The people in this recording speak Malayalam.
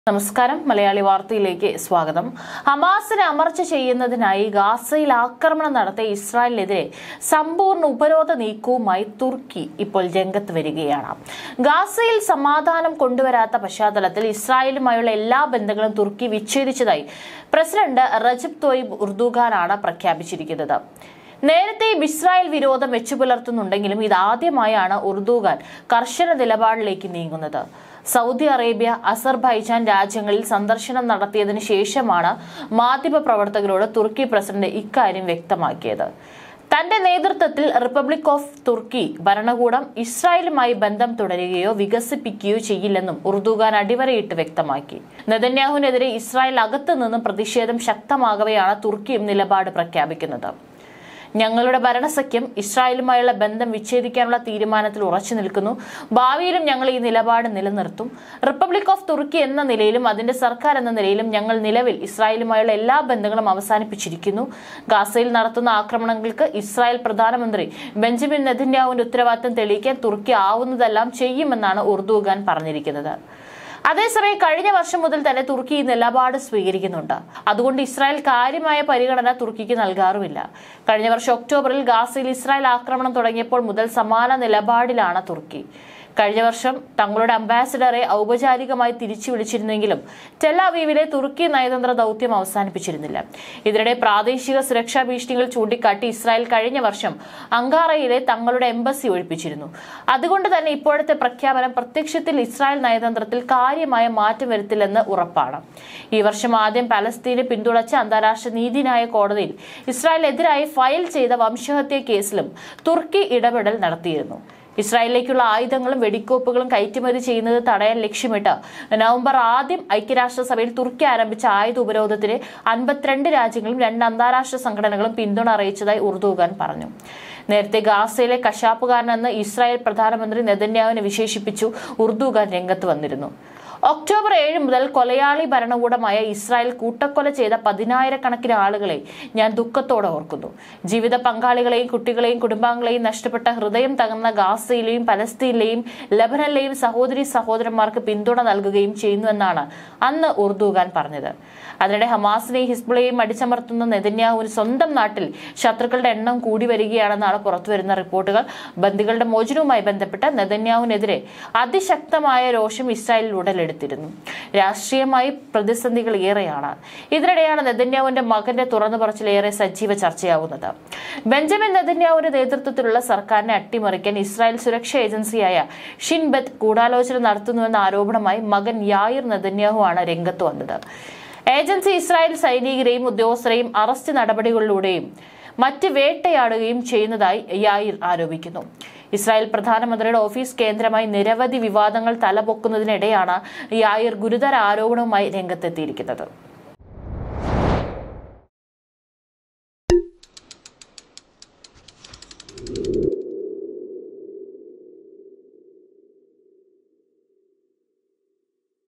നമസ്കാരം മലയാളി വാർത്തയിലേക്ക് സ്വാഗതം ഹമാസിനെ അമർച്ച ചെയ്യുന്നതിനായി ഗാസയിൽ ആക്രമണം നടത്തിയ ഇസ്രായേലിനെതിരെ സമ്പൂർണ്ണ ഉപരോധ നീക്കവുമായി തുർക്കി ഇപ്പോൾ രംഗത്ത് വരികയാണ് ഗാസയിൽ സമാധാനം കൊണ്ടുവരാത്ത പശ്ചാത്തലത്തിൽ ഇസ്രായേലുമായുള്ള എല്ലാ ബന്ധങ്ങളും തുർക്കി വിച്ഛേദിച്ചതായി പ്രസിഡന്റ് റജബ് തോയിബ് ഉർദുഖാനാണ് പ്രഖ്യാപിച്ചിരിക്കുന്നത് നേരത്തെയും ഇസ്രായേൽ വിരോധം വെച്ചു പുലർത്തുന്നുണ്ടെങ്കിലും ഇതാദ്യമായാണ് ഉർദുഖാൻ കർശന നിലപാടിലേക്ക് നീങ്ങുന്നത് സൗദി അറേബ്യ അസർബൈജാൻ രാജ്യങ്ങളിൽ സന്ദർശനം നടത്തിയതിനു ശേഷമാണ് മാധ്യമപ്രവർത്തകരോട് തുർക്കി പ്രസിഡന്റ് ഇക്കാര്യം വ്യക്തമാക്കിയത് തന്റെ നേതൃത്വത്തിൽ റിപ്പബ്ലിക് ഓഫ് തുർക്കി ഭരണകൂടം ഇസ്രായേലുമായി ബന്ധം തുടരുകയോ വികസിപ്പിക്കുകയോ ചെയ്യില്ലെന്നും ഉർദുഖാൻ അടിവരയിട്ട് വ്യക്തമാക്കി നെതന്യാഹുവിനെതിരെ ഇസ്രായേൽ അകത്തു നിന്നും പ്രതിഷേധം ശക്തമാകവെയാണ് തുർക്കിയും നിലപാട് പ്രഖ്യാപിക്കുന്നത് ഞങ്ങളുടെ ഭരണസഖ്യം ഇസ്രായേലുമായുള്ള ബന്ധം വിച്ഛേദിക്കാനുള്ള തീരുമാനത്തിൽ ഉറച്ചു നിൽക്കുന്നു ഭാവിയിലും ഞങ്ങൾ ഈ നിലപാട് നിലനിർത്തും റിപ്പബ്ലിക് ഓഫ് തുർക്കി എന്ന നിലയിലും അതിന്റെ സർക്കാർ എന്ന നിലയിലും ഞങ്ങൾ നിലവിൽ ഇസ്രായേലുമായുള്ള എല്ലാ ബന്ധങ്ങളും അവസാനിപ്പിച്ചിരിക്കുന്നു ഗാസയിൽ നടത്തുന്ന ആക്രമണങ്ങൾക്ക് ഇസ്രായേൽ പ്രധാനമന്ത്രി ബെഞ്ചമിൻ നെതന്യാഹുവിന്റെ ഉത്തരവാദിത്തം തെളിയിക്കാൻ തുർക്കി ആവുന്നതെല്ലാം ചെയ്യുമെന്നാണ് ഉർദുഖാൻ പറഞ്ഞിരിക്കുന്നത് അതേസമയം കഴിഞ്ഞ വർഷം മുതൽ തന്നെ തുർക്കി ഈ നിലപാട് സ്വീകരിക്കുന്നുണ്ട് അതുകൊണ്ട് ഇസ്രായേൽ കാര്യമായ പരിഗണന തുർക്കിക്ക് നൽകാറുമില്ല കഴിഞ്ഞ വർഷം ഒക്ടോബറിൽ ഗാസയിൽ ഇസ്രായേൽ ആക്രമണം തുടങ്ങിയപ്പോൾ മുതൽ സമാന നിലപാടിലാണ് തുർക്കി കഴിഞ്ഞ വർഷം തങ്ങളുടെ അംബാസിഡറെ ഔപചാരികമായി തിരിച്ചു വിളിച്ചിരുന്നെങ്കിലും ടെലാവീവിലെ തുർക്കി നയതന്ത്ര ദൗത്യം അവസാനിപ്പിച്ചിരുന്നില്ല ഇതിനിടെ പ്രാദേശിക സുരക്ഷാ ഭീഷണികൾ ചൂണ്ടിക്കാട്ടി ഇസ്രായേൽ കഴിഞ്ഞ വർഷം അങ്കാറയിലെ തങ്ങളുടെ എംബസി ഒഴിപ്പിച്ചിരുന്നു അതുകൊണ്ട് തന്നെ ഇപ്പോഴത്തെ പ്രഖ്യാപനം പ്രത്യക്ഷത്തിൽ ഇസ്രായേൽ നയതന്ത്രത്തിൽ കാര്യമായ മാറ്റം വരുത്തില്ലെന്ന് ഉറപ്പാണ് ഈ വർഷം ആദ്യം പലസ്തീനെ പിന്തുണച്ച അന്താരാഷ്ട്ര നീതിന്യായ കോടതിയിൽ ഇസ്രായേലിനെതിരായി ഫയൽ ചെയ്ത വംശഹത്യ കേസിലും തുർക്കി ഇടപെടൽ നടത്തിയിരുന്നു ഇസ്രായേലിലേക്കുള്ള ആയുധങ്ങളും വെടിക്കോപ്പുകളും കയറ്റുമതി ചെയ്യുന്നത് തടയാൻ ലക്ഷ്യമിട്ട് നവംബർ ആദ്യം ഐക്യരാഷ്ട്രസഭയിൽ തുർക്കി ആരംഭിച്ച ആയുധ ഉപരോധത്തിന് അൻപത്തിരണ്ട് രാജ്യങ്ങളും രണ്ട് അന്താരാഷ്ട്ര സംഘടനകളും പിന്തുണ അറിയിച്ചതായി ഉർദുഖാൻ പറഞ്ഞു നേരത്തെ ഗാസയിലെ കശാപ്പുകാരനെന്ന് ഇസ്രായേൽ പ്രധാനമന്ത്രി നെതന്യാവിനെ വിശേഷിപ്പിച്ചു ഉർദുഖാൻ രംഗത്ത് വന്നിരുന്നു ഒക്ടോബർ ഏഴ് മുതൽ കൊലയാളി ഭരണകൂടമായ ഇസ്രായേൽ കൂട്ടക്കൊല ചെയ്ത പതിനായിരക്കണക്കിന് ആളുകളെ ഞാൻ ദുഃഖത്തോടെ ഓർക്കുന്നു ജീവിത പങ്കാളികളെയും കുട്ടികളെയും കുടുംബാംഗങ്ങളെയും നഷ്ടപ്പെട്ട ഹൃദയം തകർന്ന ഗാസയിലെയും പലസ്തീനിലെയും ലബനനിലെയും സഹോദരി സഹോദരന്മാർക്ക് പിന്തുണ നൽകുകയും ചെയ്യുന്നുവെന്നാണ് അന്ന് ഉർദുഖാൻ പറഞ്ഞത് അതിനിടെ ഹമാസിനെയും ഹിസ്ബുളയെയും അടിച്ചമർത്തുന്ന നെതന്യാഹുവിന് സ്വന്തം നാട്ടിൽ ശത്രുക്കളുടെ എണ്ണം കൂടി വരികയാണെന്നാണ് പുറത്തുവരുന്ന റിപ്പോർട്ടുകൾ ബന്ദികളുടെ മോചനവുമായി ബന്ധപ്പെട്ട് നെതന്യാഹുവിനെതിരെ അതിശക്തമായ രോഷം ഇസ്രായേലിൽ ഉടലെടുത്തിരുന്നു രാഷ്ട്രീയമായി പ്രതിസന്ധികൾ ഏറെയാണ് ഇതിനിടെയാണ് നെതന്യാഹുവിന്റെ മകന്റെ തുറന്നു പറച്ചിലേറെ സജീവ ചർച്ചയാവുന്നത് ബെഞ്ചമിൻ നെതന്യാഹുവിന്റെ നേതൃത്വത്തിലുള്ള സർക്കാരിനെ അട്ടിമറിക്കാൻ ഇസ്രായേൽ സുരക്ഷാ ഏജൻസിയായ ഷിൻബത്ത് ഗൂഢാലോചന നടത്തുന്നുവെന്ന ആരോപണമായി മകൻ യായിർ നെതന്യാഹു ആണ് രംഗത്ത് വന്നത് ഏജൻസി ഇസ്രായേൽ സൈനികരെയും ഉദ്യോഗസ്ഥരെയും അറസ്റ്റ് നടപടികളിലൂടെയും മറ്റ് വേട്ടയാടുകയും ചെയ്യുന്നതായി യായിർ ആരോപിക്കുന്നു ഇസ്രായേൽ പ്രധാനമന്ത്രിയുടെ ഓഫീസ് കേന്ദ്രമായി നിരവധി വിവാദങ്ങൾ തലപൊക്കുന്നതിനിടെയാണ് യായിർ ഗുരുതര ആരോപണവുമായി രംഗത്തെത്തിയിരിക്കുന്നത്